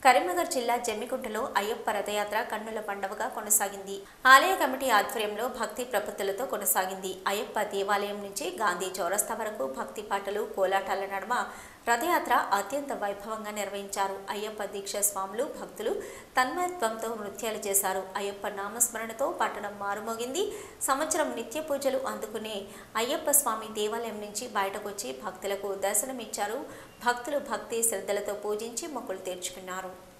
కరీంనగర్ జిల్లా జమ్మికుంటలో అయ్యప్ప రథయాత్ర కన్నుల పండవగా కొనసాగింది ఆలయ కమిటీ ఆధ్వర్యంలో భక్తి ప్రపత్తులతో కొనసాగింది అయ్యప్ప దేవాలయం నుంచి గాంధీ చౌరస్తా వరకు భక్తి పాటలు కోలాటాల నడుమ రథయాత్ర అత్యంత వైభవంగా నిర్వహించారు అయ్యప్ప దీక్ష స్వాములు భక్తులు తన్మయత్వంతో నృత్యాలు చేశారు అయ్యప్ప నామస్మరణతో పట్టణం మారుమోగింది సంవత్సరం నిత్య పూజలు అందుకునే అయ్యప్ప స్వామి దేవాలయం నుంచి బయటకొచ్చి భక్తులకు దర్శనమిచ్చారు భక్తులు భక్తి శ్రద్ధలతో పూజించి మొక్కులు తీర్చుకున్నారు